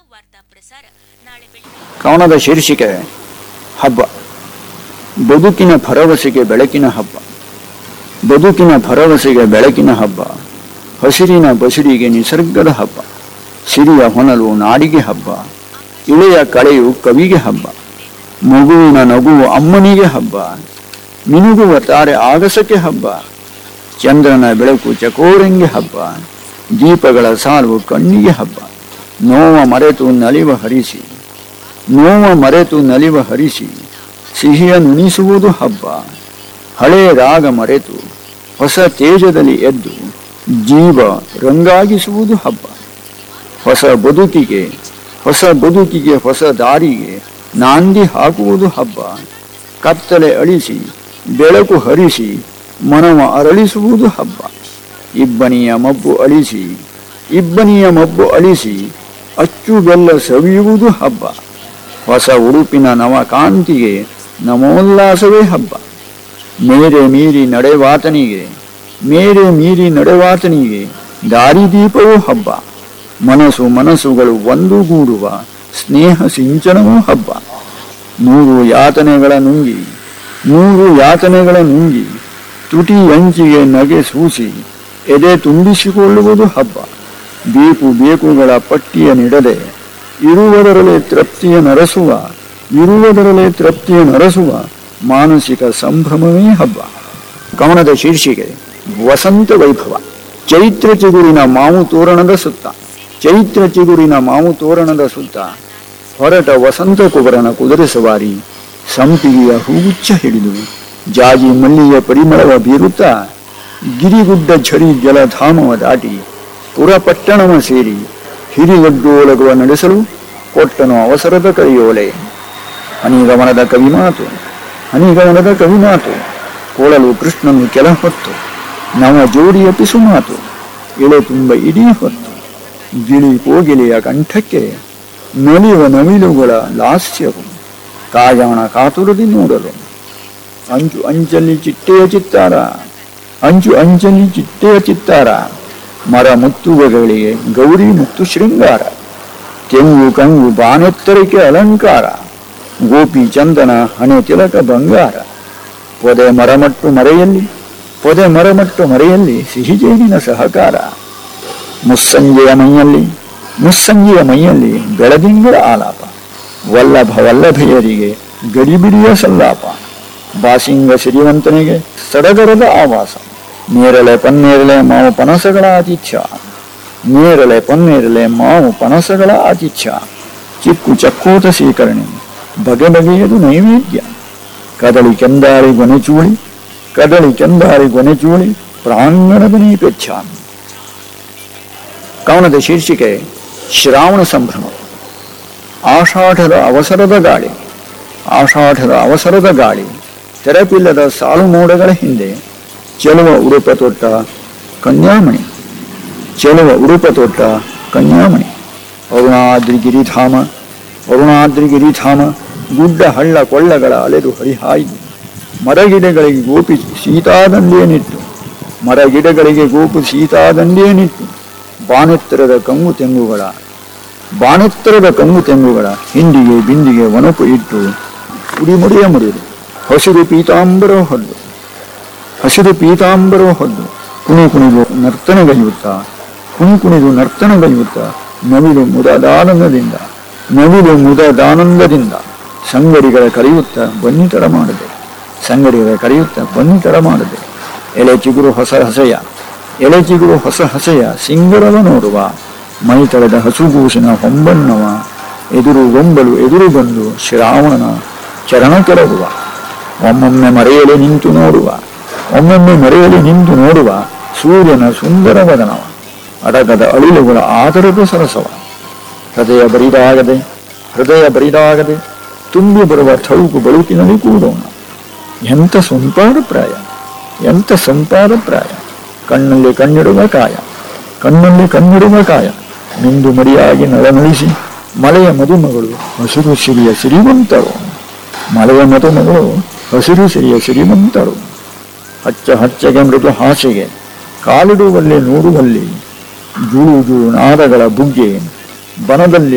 ವಾರ್ತಾ ಪ್ರಸಾರ ನಾಳೆ ಬೆಳಿಗ್ಗೆ ಕವನದ ಶೀರ್ಷಿಕೆ ಹಬ್ಬ ಬದುಕಿನ ಭರವಸೆಗೆ ಬೆಳಕಿನ ಹಬ್ಬ ಬದುಕಿನ ಭರವಸೆಗೆ ಬೆಳಕಿನ ಹಬ್ಬ ಹಸಿರಿನ ಬಸಿರಿಗೆ ನಿಸರ್ಗದ ಹಬ್ಬ ಸಿರಿಯ ಹೊನಲು ನಾಡಿಗೆ ಹಬ್ಬ ಇಳೆಯ ಕಳೆಯು ಕವಿಗೆ ಹಬ್ಬ ಮಗುವಿನ ನಗುವು ಅಮ್ಮನಿಗೆ ಹಬ್ಬ ಮಿನುಗುವ ತಾರೆ ಆಗಸಕ್ಕೆ ಹಬ್ಬ ಚಂದ್ರನ ಬೆಳಕು ಚಕೋರಂಗಿ ಹಬ್ಬ ದೀಪಗಳ ಸಾಲು ಕಣ್ಣಿಗೆ ಹಬ್ಬ ನೋವ ಮರೆತು ನಲಿವ ಹರಿಸಿ ನೋವ ಮರೆತು ನಲಿವ ಹರಿಸಿ ಸಿಹಿಯ ನುಣಿಸುವುದು ಹಬ್ಬ ಹಳೆ ರಾಗ ಮರೆತು ಹೊಸ ತೇಜದಲ್ಲಿ ಎದ್ದು ಜೀವ ರಂಗಾಗಿಸುವುದು ಹಬ್ಬ ಹೊಸ ಬದುಕಿಗೆ ಹೊಸ ಬದುಕಿಗೆ ಹೊಸ ದಾರಿಗೆ ನಾಂದಿ ಹಾಕುವುದು ಹಬ್ಬ ಕತ್ತಲೆ ಅಳಿಸಿ ಬೆಳಕು ಹರಿಸಿ ಮನವ ಅರಳಿಸುವುದು ಹಬ್ಬ ಇಬ್ಬನಿಯ ಮಬ್ಬು ಅಳಿಸಿ ಇಬ್ಬನಿಯ ಮಬ್ಬು ಅಳಿಸಿ ಅಚ್ಚು ಬೆಲ್ಲ ಸವಿಯುವುದು ಹಬ್ಬ ಹೊಸ ಉಡುಪಿನ ನವಕಾಂತಿಗೆ ನಮೋಲ್ಲಾಸವೇ ಹಬ್ಬ ಮೇರೆ ಮೀರಿ ನಡೆವಾತನಿಗೆ ಮೇರೆ ಮೀರಿ ನಡೆವಾತನಿಗೆ ದಾರಿದೀಪವೂ ಹಬ್ಬ ಮನಸ್ಸು ಮನಸ್ಸುಗಳು ಒಂದುಗೂಡುವ ಸ್ನೇಹ ಸಿಂಚನವೂ ಹಬ್ಬ ನೂರು ಯಾತನೆಗಳ ನುಂಗಿ ನೂರು ಯಾತನೆಗಳ ನುಂಗಿ ತುಟಿ ಅಂಚಿಗೆ ನಗೆ ಸೂಸಿ ಎದೆ ತುಂಬಿಸಿಕೊಳ್ಳುವುದು ಹಬ್ಬ ಬೇಕು ಬೇಕುಗಳ ಪಟ್ಟಿಯ ನಿಡದೆ ಇರುವುದರಲ್ಲೇ ತೃಪ್ತಿಯ ನರಸುವ ಇರುವುದರಲ್ಲೇ ತೃಪ್ತಿಯ ನರಸುವ ಮಾನಸಿಕ ಸಂಭ್ರಮವೇ ಹಬ್ಬ ಕವನದ ಶೀರ್ಷಿಕೆ ವಸಂತ ವೈಭವ ಚೈತ್ರ ಚಿಗುರಿನ ಮಾವು ತೋರಣದ ಸುತ್ತ ಚೈತ್ರ ಚಿಗುರಿನ ಮಾವು ತೋರಣದ ಸುತ್ತ ಹೊರಟ ವಸಂತ ಕುಬರನ ಕುದುರೆ ಸವಾರಿ ಸಂಪಿಗೆಯ ಹೂಗುಚ್ಛ ಹಿಡಿದು ಜಾಜಿ ಮಲ್ಲಿಯ ಪರಿಮಳವ ಬೀರುತ್ತಾ ಗಿರಿಗುಡ್ಡ ಝರಿ ಜಲಧಾಮವ ದಾಟಿ ಪುರಪಟ್ಟಣವ ಸೇರಿ ಹಿರಿಗಡ್ಡೋಲಗುವ ನಡೆಸಲು ಕೊಟ್ಟನು ಅವಸರದ ಕರೆಯೋಲೆ ಹನಿಗಮನದ ಕವಿಮಾತು ಹನಿಗಮನದ ಕವಿಮಾತು ಕೊಳಲು ಕೃಷ್ಣನು ಕೆಲ ಹೊತ್ತು ನವ ಜೋಡಿಯ ಪಿಸುಮಾತು ಎಳೆ ತುಂಬ ಇಡೀ ಹೊತ್ತು ಗಿಳಿ ಕೋಗಿಲೆಯ ಕಂಠಕ್ಕೆ ನಲಿಯುವ ನವಿಲುಗಳ ಲಾಸ್ಯವು ಕಾಯಾಣ ಕಾತುರದಿ ನೋಡಲು ಅಂಚು ಅಂಚಲ್ಲಿ ಚಿಟ್ಟೆಯ ಚಿತ್ತಾರ ಅಂಚು ಅಂಚಲ್ಲಿ ಚಿಟ್ಟೆಯ ಚಿತ್ತಾರ ಮರ ಮುತ್ತುಗಳಿಗೆ ಗೌರಿ ಮುತ್ತು ಶೃಂಗಾರ ಕೆಂಗು ಕಂಗು ಬಾನೆತ್ತರಿಕೆ ಅಲಂಕಾರ ಗೋಪಿ ಚಂದನ ಹಣೆ ತಿಲಕ ಬಂಗಾರ ಪೊದೆ ಮರಮಟ್ಟು ಮರೆಯಲ್ಲಿ ಪೊದೆ ಮರಮಟ್ಟು ಮರೆಯಲ್ಲಿ ಸಿಹಿಜೇನಿನ ಸಹಕಾರ ಮುಸ್ಸಂಜೆಯ ಮೈಯಲ್ಲಿ ಮುಸ್ಸಂಜೆಯ ಮೈಯಲ್ಲಿ ಬೆಳದಿಂಗಳ ಆಲಾಪ ವಲ್ಲಭ ವಲ್ಲಭೆಯರಿಗೆ ಗಡಿಬಿಡಿಯ ಸಲ್ಲಾಪ ಬಾಸಿಂಗ ಸಿರಿವಂತನಿಗೆ ಸಡಗರದ ಆವಾಸ ನೇರಳೆ ಪನ್ನೇರಳೆ ಮಾವು ಪನಸಗಳ ಆತಿಥ್ಯ ನೇರಳೆ ಪನ್ನೇರಳೆ ಮಾವು ಪನಸಗಳ ಆತಿಥ್ಯ ಚಿಕ್ಕು ಚಕ್ಕೋತ ಸ್ವೀಕರಣೆ ಬಗೆ ಬಗೆಯದು ನೈವೇದ್ಯ ಕದಳಿ ಕೆಂದಾರಿ ಗೊನೆಚೂಳಿ ಕದಳಿ ಕೆಂದಾರಿ ಗೊನೆಚೂಳಿ ಪ್ರಾಂಗಣದ ನೈವೇದ್ಯ ಕವನದ ಶೀರ್ಷಿಕೆ ಶ್ರಾವಣ ಸಂಭ್ರಮ ಆಷಾಢದ ಅವಸರದ ಗಾಳಿ ಆಷಾಢದ ಅವಸರದ ಗಾಳಿ ತೆರಪಿಲ್ಲದ ಸಾಲು ಮೋಡಗಳ ಹಿಂದೆ ಚೆಲುವ ಉಡುಪ ತೊಟ್ಟ ಕನ್ಯಾಮಣಿ ಚೆಲುವ ಉಡುಪ ತೊಟ್ಟ ಕನ್ಯಾಮಣಿ ಅರುಣಾದ್ರಿ ಗಿರಿಧಾಮ ಅರುಣಾದ್ರಿ ಗಿರಿಧಾಮ ಗುಡ್ಡ ಹಳ್ಳ ಕೊಳ್ಳಗಳ ಅಲೆದು ಹರಿಹಾಯ್ದು ಮರಗಿಡಗಳಿಗೆ ಗೋಪಿ ಸೀತಾದಂಡೆಯನ್ನಿಟ್ಟು ಮರಗಿಡಗಳಿಗೆ ಗೋಪು ಸೀತಾದಂಡೆಯನ್ನಿಟ್ಟು ಬಾನೆತ್ತರದ ಕಂಗು ತೆಂಗುಗಳ ಬಾನೆತ್ತರದ ಕಂಗು ತೆಂಗುಗಳ ಹಿಂಡಿಗೆ ಬಿಂದಿಗೆ ಒನಪು ಇಟ್ಟು ಉಡಿಮುಡಿಯ ಮುಡಿದು ಹಸಿರು ಪೀತಾಂಬರ ಹೊದ್ದು ಹಸಿರು ಪೀತಾಂಬರ ಹೊದ್ದು ಕುಣಿ ಕುಣಿದು ನರ್ತನಗೈಯುತ್ತಾ ಕುಣಿ ಕುಣಿದು ನರ್ತನಗೈಯುತ್ತಾ ನವಿಲು ಮುದದಾನಂದದಿಂದ ನವಿಲು ಮುದದಾನಂದದಿಂದ ಸಂಗಡಿಗಳ ಕರೆಯುತ್ತಾ ಬನ್ನಿತರ ಮಾಡದೆ ಸಂಗಡಿಗಳ ಕರೆಯುತ್ತಾ ಬನ್ನಿತರ ಮಾಡದೆ ಎಲೆ ಚಿಗುರು ಹೊಸ ಹಸೆಯ ಎಲೆ ಚಿಗುರು ಹೊಸ ಹಸೆಯ ಸಿಂಗರವ ನೋಡುವ ಮೈ ತಳೆದ ಹಸುಗೂಸಿನ ಹೊಂಬಣ್ಣವ ಎದುರು ಗೊಂಬಲು ಎದುರು ಬಂದು ಶ್ರಾವಣನ ಚರಣ ಕೆಳಗುವ ಒಮ್ಮೊಮ್ಮೆ ಮರೆಯಲಿ ನಿಂತು ನೋಡುವ ಒಮ್ಮೊಮ್ಮೆ ಮರೆಯಲಿ ನಿಂತು ನೋಡುವ ಸೂರ್ಯನ ಸುಂದರ ವದನವ ಅಡಗದ ಅಳಿಲುಗಳ ಆದರದ ಸರಸವ ಹೃದಯ ಬರಿದಾಗದೆ ಹೃದಯ ಬರಿದಾಗದೆ ತುಂಬಿ ಬರುವ ಥೌಕು ಬಳುಕಿನಲ್ಲಿ ಕೂಡೋಣ ಎಂಥ ಸೊಂಪಾದ ಪ್ರಾಯ ಎಂಥ ಸಂಪಾದ ಪ್ರಾಯ ಕಣ್ಣಲ್ಲಿ ಕಣ್ಣಿಡುವ ಕಾಯ ಕಣ್ಣಲ್ಲಿ ಕಣ್ಣಿಡುವ ಕಾಯ ಮಿಂದು ಮಡಿಯಾಗಿ ನಳನಳಿಸಿ ಮಲೆಯ ಮದುಮಗಳು ಹಸಿರು ಸಿರಿಯ ಸಿರಿವಂತರು ಮಲೆಯ ಮದುಮಗಳು ಹಸಿರು ಸಿರಿಯ ಸಿರಿವಂತರು ಹಚ್ಚ ಹಚ್ಚಗೆ ಮೃದು ಹಾಸಿಗೆ ಕಾಲಿಡುವಲ್ಲಿ ನೋಡುವಲ್ಲಿ ಜೂಳು ಜೂಳು ನಾದಗಳ ಬುಗ್ಗೆ ಬನದಲ್ಲಿ